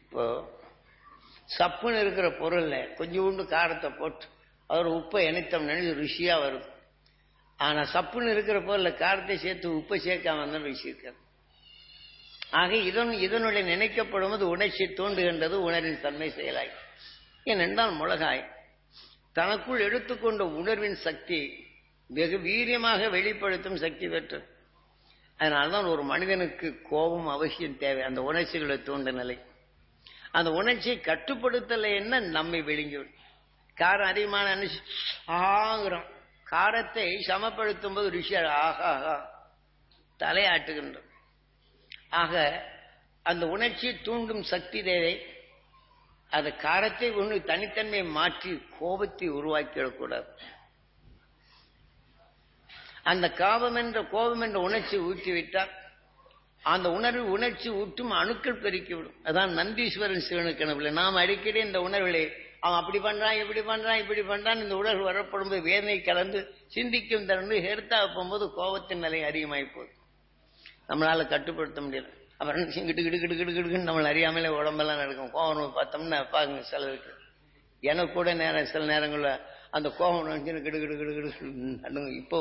இப்போ சப்புன்னு இருக்கிற பொருள்ல கொஞ்சோண்டு காரத்தை போட்டு அதோட உப்பை இணைத்தோம் நினைச்சு ருசியா வரும் ஆனா சப்புன்னு இருக்கிற பொருள்ல காரத்தை சேர்த்து உப்பை சேர்க்காம தான் ருசி இருக்காது ஆக இதன் இதனுடைய நினைக்கப்படும் போது உணர்ச்சி தூண்டுகின்றது உணர்வின் தன்மை செயலாய் ஏனென்றால் மிளகாய் தனக்குள் எடுத்துக்கொண்ட உணர்வின் சக்தி வெகு வீரியமாக வெளிப்படுத்தும் சக்தி பெற்றது அதனால்தான் ஒரு மனிதனுக்கு கோபம் அவசியம் தேவை அந்த உணர்ச்சிகளை தூண்ட நிலை அந்த உணர்ச்சியை கட்டுப்படுத்தலை என்ன நம்மை விழுங்கிவிடும் காரம் அதிகமான நினைச்சு ஆகிறோம் காரத்தை சமப்படுத்தும் போது ருஷி ஆகா ஆகா தலையாட்டுகின்றோம் ஆக அந்த உணர்ச்சியை தூண்டும் சக்தி தேவை அந்த காரத்தை ஒன்று தனித்தன்மையை மாற்றி கோபத்தை உருவாக்கிவிடக்கூடாது அந்த காபம் என்ற கோபம் என்ற உணர்ச்சி ஊற்றிவிட்டால் அந்த உணர்வு உணர்ச்சி ஊட்டும் அணுக்கள் பெருக்கிவிடும் அதான் நந்தீஸ்வரன் சிவனுக்கணவில் நாம் அடிக்கடி இந்த உணர்வுகளை அவன் அப்படி பண்றான் இப்படி பண்றான் இப்படி பண்றான் இந்த உணர்வு வரப்படும் போது வேதனை கலந்து சிந்திக்கும் தருணம் ஹெர்த்தா போகும்போது கோபத்தின் நிலை அதிகமாகி போகுது நம்மளால கட்டுப்படுத்த முடியல அப்புறம் கிட்டு கிட்டு கிட்டு கிட்டு கிட்டுன்னு நம்மளை அறியாமலே உடம்பெல்லாம் நடக்கும் கோபம் பார்த்தோம்னா பாருங்க சிலருக்கு எனக்கு கூட நேரம் சில நேரங்களில் அந்த கோபம் நினைச்சு கிடு கிடு கிடு கிடு நடுங்க இப்போ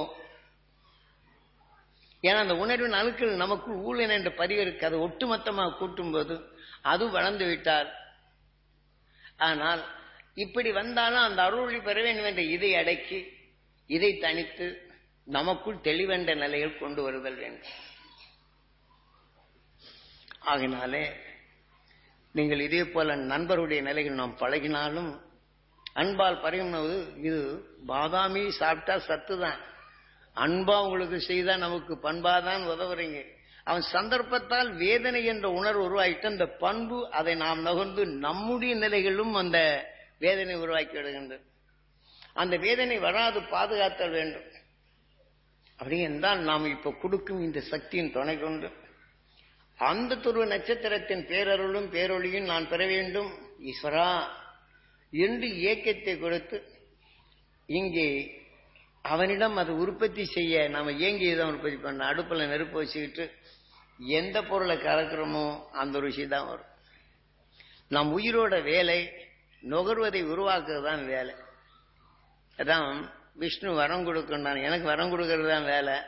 ஏன்னா அந்த உணர்வின் அணுக்கள் நமக்குள் ஊழல் என்ற பதிவு இருக்கு அதை ஒட்டுமொத்தமாக கூட்டும்போது அது வளர்ந்து விட்டார் ஆனால் இப்படி வந்தாலும் அந்த அருளி பெற வேண்டும் என்ற இதை அடக்கி இதை தனித்து நமக்குள் தெளிவென்ற நிலையில் கொண்டு வருதல் வேண்டும் ஆகினாலே நீங்கள் இதே போல நண்பருடைய நிலையில் நாம் பழகினாலும் அன்பால் பரிமாறுவது இது பாதாமி சாப்பிட்டா சத்து தான் அன்பா உங்களுக்கு செய்தா நமக்கு பண்பாதான் உதவுறீங்க அவன் சந்தர்ப்பத்தால் வேதனை என்ற உணர்வு உருவாக்கிட்டு அந்த பண்பு அதை நாம் நகர்ந்து நம்முடைய நிலைகளிலும் அந்த வேதனை உருவாக்கி விடுகின்றது அந்த வேதனை வராது பாதுகாத்தல் வேண்டும் அப்படி என்றால் நாம் இப்ப கொடுக்கும் இந்த சக்தியின் துணை கொண்டு அந்த துருவ நட்சத்திரத்தின் பேரருளும் பேரொழியும் நான் பெற வேண்டும் ஈஸ்வரா என்று இயக்கத்தை கொடுத்து இங்கே அவனிடம் அது உற்பத்தி செய்ய நாம ஏங்கி இதை உற்பத்தி பண்ண அடுப்பில் நெருப்பு வச்சுக்கிட்டு எந்த பொருளை கலக்கிறோமோ அந்த ருசி தான் வரும் நம் உயிரோட வேலை நுகர்வதை உருவாக்குறது தான் வேலை அதான் விஷ்ணு வரம் கொடுக்கின்றான் எனக்கு வரம் கொடுக்கறது தான் வேலை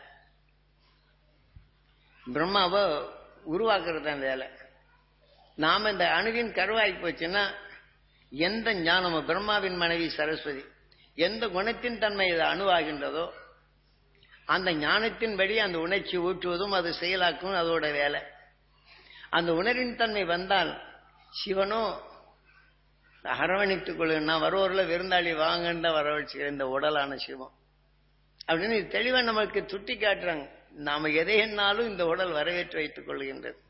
பிரம்மாவை உருவாக்குறது தான் வேலை நாம இந்த அணுவின் கருவாய் போச்சுன்னா எந்த ஞானமோ பிரம்மாவின் மனைவி சரஸ்வதி எந்த குணத்தின் தன்மை இது அணுவாகின்றதோ அந்த ஞானத்தின்படி அந்த உணர்ச்சி ஊற்றுவதும் அது செயலாக்கும் அதோட வேலை அந்த உணர்வின் தன்மை வந்தால் சிவனோ அரவணைத்துக் கொள்ளுன்னா வருவோர்ல விருந்தாளி வாங்கன்ற வரவழைச்சு இந்த உடலான சிவம் அப்படின்னு தெளிவா நமக்கு சுட்டி காட்டுறாங்க நாம எதை என்னாலும் இந்த உடல் வரவேற்று வைத்துக் கொள்கின்றது